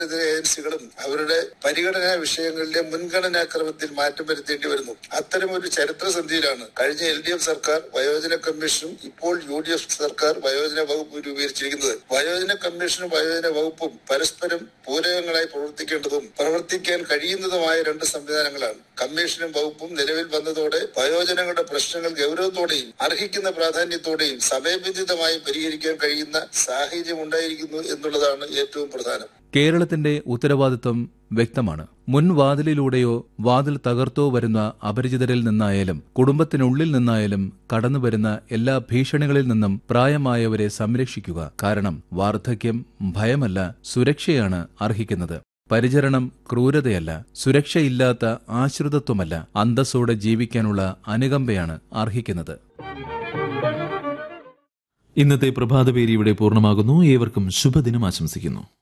ഏജൻസികളും അവരുടെ പരിഗണനാ വിഷയങ്ങളിലെ മുൻഗണനാ ക്രമത്തിൽ മാറ്റം വരുത്തേണ്ടി വരുന്നു അത്തരമൊരു ചരിത്രസന്ധിയിലാണ് കഴിഞ്ഞ എൽ ഡി എഫ് സർക്കാർ വയോജന കമ്മീഷനും ഇപ്പോൾ യു ഡി എഫ് സർക്കാർ വയോജന വകുപ്പ് രൂപീകരിച്ചിരിക്കുന്നത് വയോജന കമ്മീഷനും വയോജന വകുപ്പും പരസ്പരം പൂരകങ്ങളായി പ്രവർത്തിക്കേണ്ടതും പ്രവർത്തിക്കാൻ കഴിയുന്നതുമായ രണ്ട് സംവിധാനങ്ങളാണ് കമ്മീഷനും വകുപ്പും നിലവിൽ വന്നതോടെ വയോജനങ്ങളുടെ പ്രശ്നങ്ങൾ ഗൗരവത്തോടെയും അർഹിക്കുന്ന പ്രാധാന്യത്തോടെയും സമയബന്ധിതമായി പരിഹരിക്കാൻ കഴിയുന്ന സാഹചര്യം ഉണ്ടായിരിക്കുന്നു എന്നുള്ളതാണ് ഏറ്റവും പ്രധാനം കേരളത്തിന്റെ ഉത്തരവാദിത്വം വ്യക്തമാണ് മുൻവാതിലിലൂടെയോ വാതിൽ തകർത്തോ വരുന്ന അപരിചിതരിൽ നിന്നായാലും കുടുംബത്തിനുള്ളിൽ നിന്നായാലും കടന്നുവരുന്ന എല്ലാ ഭീഷണികളിൽ നിന്നും പ്രായമായവരെ സംരക്ഷിക്കുക കാരണം വാർദ്ധക്യം ഭയമല്ല സുരക്ഷയാണ് അർഹിക്കുന്നത് പരിചരണം ക്രൂരതയല്ല സുരക്ഷയില്ലാത്ത ആശ്രിതത്വമല്ല അന്തസ്സോടെ ജീവിക്കാനുള്ള അനുകമ്പയാണ് അർഹിക്കുന്നത് ഇന്നത്തെ പ്രഭാതപേരി ഇവിടെ പൂർണ്ണമാകുന്നു ഏവർക്കും ശുഭദിനം ആശംസിക്കുന്നു